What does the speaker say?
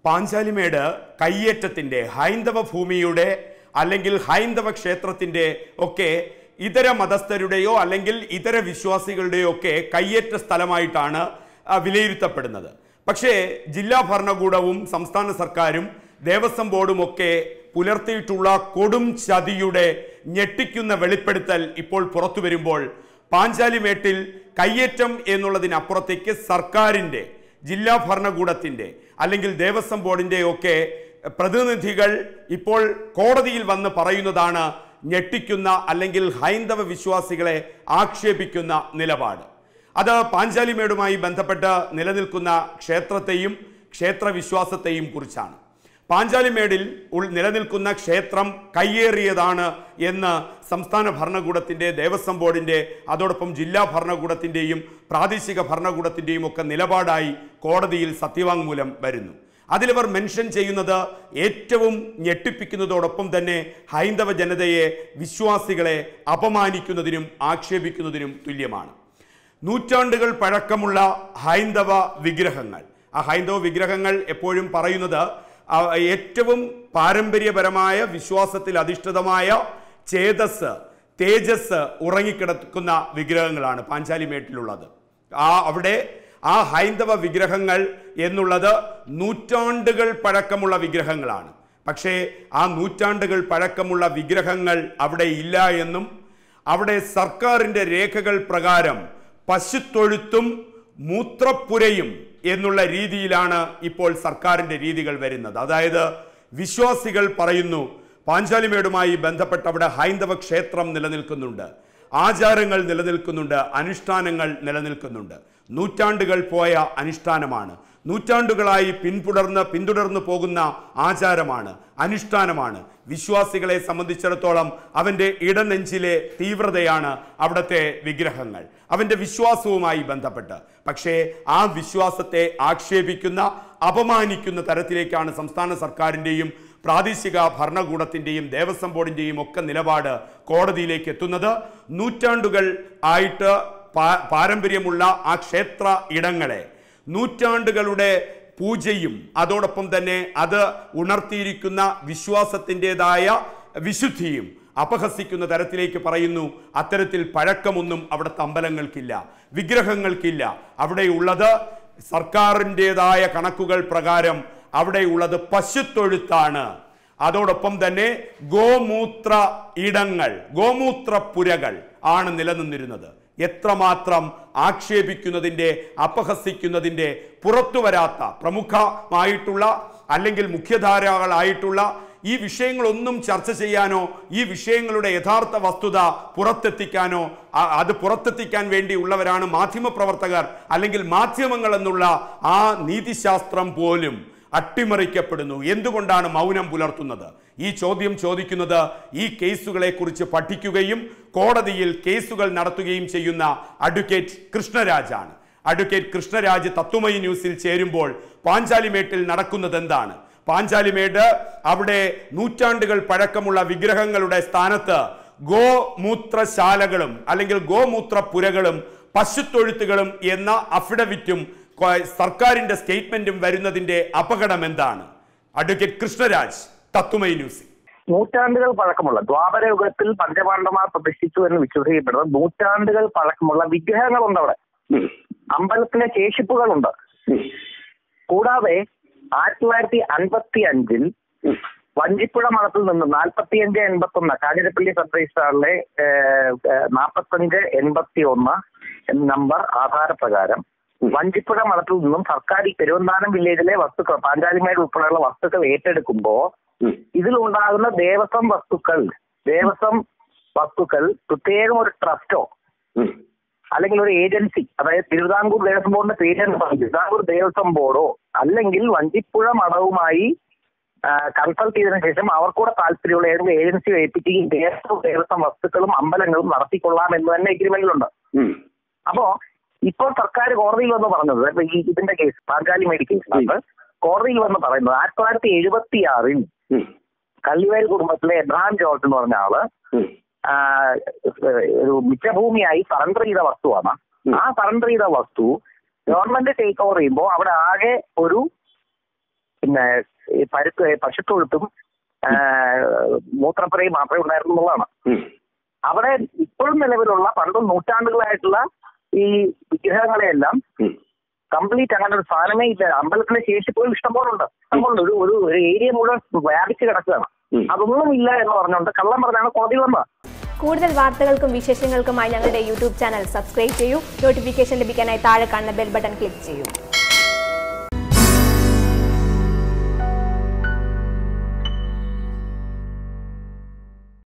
പാഞ്ചാലിമേട് കയ്യേറ്റത്തിന്റെ ഹൈന്ദവ ഭൂമിയുടെ അല്ലെങ്കിൽ ഹൈന്ദവ ക്ഷേത്രത്തിന്റെ ഒക്കെ ഇതര മതസ്ഥരുടെയോ അല്ലെങ്കിൽ ഇതര വിശ്വാസികളുടെയോ ഒക്കെ കയ്യേറ്റ സ്ഥലമായിട്ടാണ് ആ, വിലയിരുത്തപ്പെടുന്നത് പക്ഷേ ജില്ലാ ഭരണകൂടവും സംസ്ഥാന സർക്കാരും ദേവസ്വം ബോർഡും ഒക്കെ പുലർത്തിയിട്ടുള്ള കൊടും ചതിയുടെ ഞെട്ടിക്കുന്ന വെളിപ്പെടുത്തൽ ഇപ്പോൾ പുറത്തു വരുമ്പോൾ പാഞ്ചാലിമേട്ടിൽ കയ്യേറ്റം എന്നുള്ളതിനപ്പുറത്തേക്ക് സർക്കാരിൻ്റെ ജില്ലാ ഭരണകൂടത്തിൻ്റെ അല്ലെങ്കിൽ ദേവസ്വം ബോർഡിൻ്റെ ഒക്കെ പ്രതിനിധികൾ ഇപ്പോൾ കോടതിയിൽ വന്ന് പറയുന്നതാണ് ഞെട്ടിക്കുന്ന അല്ലെങ്കിൽ ഹൈന്ദവ വിശ്വാസികളെ ആക്ഷേപിക്കുന്ന നിലപാട് അത് പാഞ്ചാലിമേടുമായി ബന്ധപ്പെട്ട് നിലനിൽക്കുന്ന ക്ഷേത്രത്തെയും ക്ഷേത്രവിശ്വാസത്തെയും കുറിച്ചാണ് പാഞ്ചാലിമേടിൽ ഉൾ നിലനിൽക്കുന്ന ക്ഷേത്രം കയ്യേറിയതാണ് എന്ന് സംസ്ഥാന ഭരണകൂടത്തിൻ്റെ ദേവസ്വം ബോർഡിൻ്റെ അതോടൊപ്പം ജില്ലാ ഭരണകൂടത്തിൻ്റെയും പ്രാദേശിക ഭരണകൂടത്തിൻ്റെയും ഒക്കെ നിലപാടായി കോടതിയിൽ സത്യവാങ്മൂലം വരുന്നു അതിലിവർ മെൻഷൻ ചെയ്യുന്നത് ഏറ്റവും ഞെട്ടിപ്പിക്കുന്നതോടൊപ്പം തന്നെ ഹൈന്ദവ ജനതയെ വിശ്വാസികളെ അപമാനിക്കുന്നതിനും ആക്ഷേപിക്കുന്നതിനും തുല്യമാണ് നൂറ്റാണ്ടുകൾ പഴക്കമുള്ള ഹൈന്ദവ വിഗ്രഹങ്ങൾ ആ ഹൈന്ദവ വിഗ്രഹങ്ങൾ എപ്പോഴും പറയുന്നത് ആ, ഏറ്റവും പാരമ്പര്യപരമായ വിശ്വാസത്തിൽ അധിഷ്ഠിതമായ ചേതസ് തേജസ് ഉറങ്ങിക്കിടക്കുന്ന വിഗ്രഹങ്ങളാണ് പാഞ്ചാലിമേട്ടിലുള്ളത് ആ അവിടെ ആ ഹൈന്ദവ വിഗ്രഹങ്ങൾ എന്നുള്ളത് നൂറ്റാണ്ടുകൾ പഴക്കമുള്ള വിഗ്രഹങ്ങളാണ് പക്ഷേ ആ നൂറ്റാണ്ടുകൾ പഴക്കമുള്ള വിഗ്രഹങ്ങൾ അവിടെ ഇല്ല എന്നും അവിടെ സർക്കാരിൻ്റെ രേഖകൾ പ്രകാരം പശുത്തൊഴുത്തും മൂത്രപ്പുരയും എന്നുള്ള രീതിയിലാണ് ഇപ്പോൾ സർക്കാരിൻ്റെ രീതികൾ വരുന്നത് അതായത് വിശ്വാസികൾ പറയുന്നു പാഞ്ചാലിമേടുമായി ബന്ധപ്പെട്ട് അവിടെ ഹൈന്ദവ ക്ഷേത്രം നിലനിൽക്കുന്നുണ്ട് ആചാരങ്ങൾ നിലനിൽക്കുന്നുണ്ട് അനുഷ്ഠാനങ്ങൾ നിലനിൽക്കുന്നുണ്ട് നൂറ്റാണ്ടുകൾ പോയ അനുഷ്ഠാനമാണ് നൂറ്റാണ്ടുകളായി പിന്തുടർന്ന് പിന്തുടർന്നു പോകുന്ന ആചാരമാണ് അനുഷ്ഠാനമാണ് വിശ്വാസികളെ സംബന്ധിച്ചിടത്തോളം അവൻ്റെ ഇടനെഞ്ചിലെ തീവ്രതയാണ് അവിടുത്തെ വിഗ്രഹങ്ങൾ അവൻ്റെ വിശ്വാസവുമായി ബന്ധപ്പെട്ട് പക്ഷേ ആ വിശ്വാസത്തെ ആക്ഷേപിക്കുന്ന അപമാനിക്കുന്ന തരത്തിലേക്കാണ് സംസ്ഥാന സർക്കാരിൻ്റെയും പ്രാദേശിക ഭരണകൂടത്തിൻ്റെയും ദേവസ്വം ബോർഡിൻ്റെയും ഒക്കെ നിലപാട് കോടതിയിലേക്ക് എത്തുന്നത് നൂറ്റാണ്ടുകൾ ആയിട്ട് പാ- പാരമ്പര്യമുള്ള ആ ക്ഷേത്ര ഇടങ്ങളെ നൂറ്റാണ്ടുകളുടെ പൂജയും അതോടൊപ്പം തന്നെ അത് ഉണർത്തിയിരിക്കുന്ന വിശ്വാസത്തിൻ്റെതായ വിശുദ്ധിയും അപഹസിക്കുന്ന തരത്തിലേക്ക് പറയുന്നു അത്തരത്തിൽ പഴക്കമൊന്നും അവിടുത്തെ അമ്പലങ്ങൾക്കില്ല വിഗ്രഹങ്ങൾക്കില്ല അവിടെയുള്ളത് സർക്കാരിൻ്റെതായ കണക്കുകൾ പ്രകാരം അവിടെയുള്ളത് പശുത്തൊഴുത്താണ് അതോടൊപ്പം തന്നെ ഗോമൂത്ര ഇടങ്ങൾ ഗോമൂത്രപ്പുരകൾ ആണ് നിലനിന്നിരുന്നത് എത്രമാത്രം ആക്ഷേപിക്കുന്നതിൻ്റെ അപഹസിക്കുന്നതിൻ്റെ പുറത്തു വരാത്ത പ്രമുഖമായിട്ടുള്ള അല്ലെങ്കിൽ മുഖ്യധാരകളായിട്ടുള്ള ഈ വിഷയങ്ങളൊന്നും ചർച്ച ചെയ്യാനോ ഈ വിഷയങ്ങളുടെ യഥാർത്ഥ വസ്തുത പുറത്തെത്തിക്കാനോ ആ- അത് പുറത്തെത്തിക്കാൻ വേണ്ടിയുള്ളവരാണ് മാധ്യമപ്രവർത്തകർ അല്ലെങ്കിൽ മാധ്യമങ്ങൾ എന്നുള്ള ആ നീതിശാസ്ത്രം പോലും അട്ടിമറിക്കപ്പെടുന്നു എന്തുകൊണ്ടാണ് മൗനം പുലർത്തുന്നത് ഈ ചോദ്യം ചോദിക്കുന്നത് ഈ കേസുകളെ കുറിച്ച് പഠിക്കുകയും കോടതിയിൽ കേസുകൾ നടത്തുകയും ചെയ്യുന്ന അഡ്വക്കേറ്റ് കൃഷ്ണരാജാണ് അഡ്വക്കേറ്റ് കൃഷ്ണരാജ് തത്വമയി ന്യൂസിൽ ചേരുമ്പോൾ പാഞ്ചാലിമേട്ടിൽ നടക്കുന്നത് എന്താണ് പാഞ്ചാലിമേട് അവിടെ നൂറ്റാണ്ടുകൾ പഴക്കമുള്ള വിഗ്രഹങ്ങളുടെ സ്ഥാനത്ത് ഗോമൂത്രശാലകളും അല്ലെങ്കിൽ ഗോമൂത്രപ്പുരകളും പശുത്തൊഴുത്തുകളും എന്ന അഫിഡവിറ്റും കൊ- സർക്കാരിന്റെ സ്റ്റേറ്റ്മെന്റും വരുന്നതിന്റെ അപകടം എന്താണ് അഡ്വക്കേറ്റ് കൃഷ്ണരാജ് തത്വമയി ന്യൂസിൽ നൂറ്റാണ്ടുകൾ പഴക്കമുള്ള ദ്വാപരയുഗത്തിൽ പഞ്ചപാണ്ഡവന്മാർ പ്രതിഷ്ഠിച്ചു എന്ന് വിശ്വസിക്കപ്പെടുന്ന നൂറ്റാണ്ടുകൾ പഴക്കമുള്ള വിഗ്രഹങ്ങളുണ്ട് അവിടെ അമ്പലത്തിലെ ശേഷിപ്പുകളുണ്ട് കൂടാതെ ആയിരത്തി തൊള്ളായിരത്തി അൻപത്തി അഞ്ചിൽ വഞ്ചിപ്പുഴ മഠത്തിൽ നിന്ന് നാൽപ്പത്തിയഞ്ച് എൺപത്തി ഒന്ന് കാഞ്ഞിരപ്പള്ളി സബ് രജിസ്ട്രാറിലെ നാൽപ്പത്തഞ്ച് എൺപത്തി ഒന്ന് നമ്പർ ആധാരപ്രകാരം വഞ്ചിപ്പുഴ മഠത്തിൽ നിന്നും സർക്കാർ ഈ പെരുവന്താനം വില്ലേജിലെ വസ്തുക്കൾ പാഞ്ചാലിമേട് ഉൾപ്പെടെയുള്ള വസ്തുക്കൾ ഏറ്റെടുക്കുമ്പോ ഇതിലുണ്ടാകുന്ന ദേവസ്വം വസ്തുക്കൾ ദേവസ്വം വസ്തുക്കൾ പ്രത്യേകം ഒരു ട്രസ്റ്റോ അല്ലെങ്കിൽ ഒരു ഏജൻസി അതായത് തിരുവിതാംകൂർ ദേവസ്വം ബോർഡിന്റെ പേര് തന്നെ പറയും. തിരുവിതാംകൂർ ദേവസ്വം ബോർഡോ അല്ലെങ്കിൽ വഞ്ചിപ്പുഴ മഠവുമായി കൺസൾട്ട് ചെയ്തതിനു ശേഷം അവർക്കൂടെ താല്പര്യമുള്ള ഏതെങ്കിലും ഏജൻസി ഏൽപ്പിക്കുകയും ദേവസ്വം ദേവസ്വം വസ്തുക്കളും അമ്പലങ്ങളും നടത്തിക്കൊള്ളാം എന്ന് തന്നെ എഗ്രിമെന്റിലുണ്ട് അപ്പോ ഇപ്പോൾ സർക്കാർ കോടതിയിൽ വന്ന് പറഞ്ഞത് ഇപ്പൊ ഈ ഇതിന്റെ കേസ് പാഞ്ചാലി മേടി കേസിനകത്ത് കോടതിയിൽ വന്ന് പറയുന്നത് ആയിരത്തി തൊള്ളായിരത്തി എഴുപത്തി ആറിൽ കള്ളിവേൽ കുടുംബത്തിലെ എബ്രഹാം ജോർജ് എന്ന് പറഞ്ഞ ആള് ആ, ഒരു മിച്ചഭൂമിയായി സറണ്ടർ ചെയ്ത വസ്തുവാണ് ഉം. ആ സറണ്ടർ ചെയ്ത വസ്തു ഗവൺമെന്റ് ടേക്ക് ഓവർ ചെയ്യുമ്പോൾ അവിടെ ആകെ ഒരു പിന്നെ ഈ പരുക്ക് പശുത്തൊഴുത്തും ആ, മൂത്രപ്പുരയും മാത്രമേ ഉണ്ടായിരുന്നു എന്നുള്ളതാണ് ഉം. അവിടെ ഇപ്പോഴും നിലവിലുള്ള പണ്ടും നൂറ്റാണ്ടുകളായിട്ടുള്ള ഈ വിഗ്രഹങ്ങളെയെല്ലാം ഉം. കംപ്ലീറ്റ് അങ്ങനെ ഒരു സാധനമേ ഇല്ല അമ്പലത്തിലെ ശേഷിപ്പുകൾ ഇഷ്ടംപോലെ ഉണ്ട് ഇഷ്ടംപോലെ ഒരു ഒരു ഒരു ഏരിയ മുഴുവൻ വ്യാപിച്ച് കിടക്കുകയാണ് ഉം. അതൊന്നും ഇല്ല എന്ന് പറഞ്ഞുകൊണ്ട് കള്ളം പറഞ്ഞാണ് കോടതി വന്നത് കൂടുതൽ വാർത്തകൾക്കും വിശേഷങ്ങൾക്കുമായി ഞങ്ങളുടെ യൂട്യൂബ് ചാനൽ സബ്സ്ക്രൈബ് ചെയ്യൂ നോട്ടിഫിക്കേഷൻ ലഭിക്കാനായി താഴെ കാണുന്ന ബെൽ ബട്ടൺ ക്ലിക്ക് ചെയ്യൂ